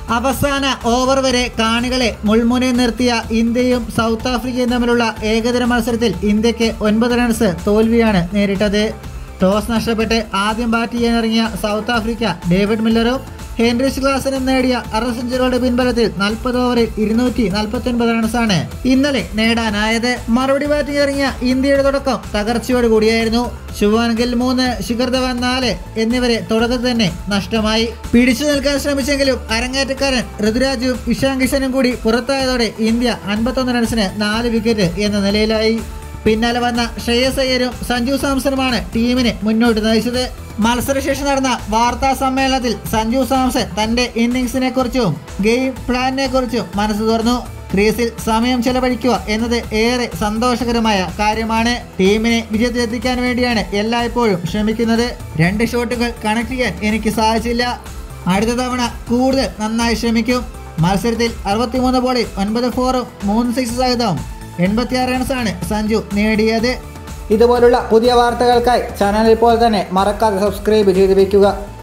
അവസാന ഓവർ വരെ കാണികളെ മുൾമുനയിൽ നിർത്തിയ ഇന്ത്യയും സൗത്ത് ആഫ്രിക്കയും തമ്മിലുള്ള ഏകദിന മത്സരത്തിൽ ഇന്ത്യക്ക് ഒൻപത് റൺസ് തോൽവിയാണ് നേരിട്ടത് ടോസ് നഷ്ടപ്പെട്ട് ആദ്യം ബാറ്റ് ചെയ്യാനിറങ്ങിയ സൗത്ത് ആഫ്രിക്ക ഡേവിഡ് മില്ലറും ഹെൻറിച്ച് ക്ലാസനും നേടിയ അര സെഞ്ചുറികളുടെ പിൻബലത്തിൽ നാൽപ്പത് ഓവറിൽ ഇരുന്നൂറ്റി നാൽപ്പത്തി ഒൻപത് റൺസാണ് ഇന്നലെ നേടാനായത് മറുപടി ബാറ്റിംഗ് ഇറങ്ങിയ ഇന്ത്യയുടെ തുടക്കം തകർച്ചയോട് കൂടിയായിരുന്നു ശുഭാൻ ഗിൽ മൂന്ന് ശിഖർ ധവാൻ നാല് എന്നിവരെ തുടക്കത്തിൽ തന്നെ നഷ്ടമായി പിടിച്ചു നിൽക്കാൻ ശ്രമിച്ചെങ്കിലും അരങ്ങേറ്റക്കാരൻ ഋതുരാജും ഇഷാൻ കിഷനും കൂടി പുറത്തായതോടെ ഇന്ത്യ അൻപത്തൊന്ന് റൺസിന് നാല് വിക്കറ്റ് എന്ന നിലയിലായി പിന്നാലെ വന്ന ശ്രേയസ് അയ്യരും സഞ്ജു സാംസണുമാണ് ടീമിനെ മുന്നോട്ട് നയിച്ചത് മത്സരശേഷം നടന്ന വാർത്താ സമ്മേളനത്തിൽ സഞ്ജു സാംസൺ തന്റെ ഇന്നിങ്സിനെ കുറിച്ചും ഗെയിം പ്ലാനിനെ കുറിച്ചും മനസ്സ് തുറന്നു ക്രീസിൽ സമയം ചെലവഴിക്കുക എന്നത് ഏറെ സന്തോഷകരമായ കാര്യമാണ് ടീമിനെ വിജയത്തിലെത്തിക്കാൻ വേണ്ടിയാണ് എല്ലായ്പ്പോഴും ശ്രമിക്കുന്നത് രണ്ട് ഷോട്ടുകൾ കണക്ട് ചെയ്യാൻ എനിക്ക് സാധിച്ചില്ല അടുത്ത തവണ കൂടുതൽ നന്നായി ശ്രമിക്കും മത്സരത്തിൽ അറുപത്തിമൂന്ന് ബോളിൽ ഒൻപത് ഫോറും മൂന്ന് സിക്സ് സഹിതം എൺപത്തിയാറ് റൺസാണ് സഞ്ജു നേടിയത് ഇതുപോലുള്ള പുതിയ വാർത്തകൾക്കായി ചാനൽ ഇപ്പോൾ തന്നെ മറക്കാതെ സബ്സ്ക്രൈബ് ചെയ്ത് വെക്കുക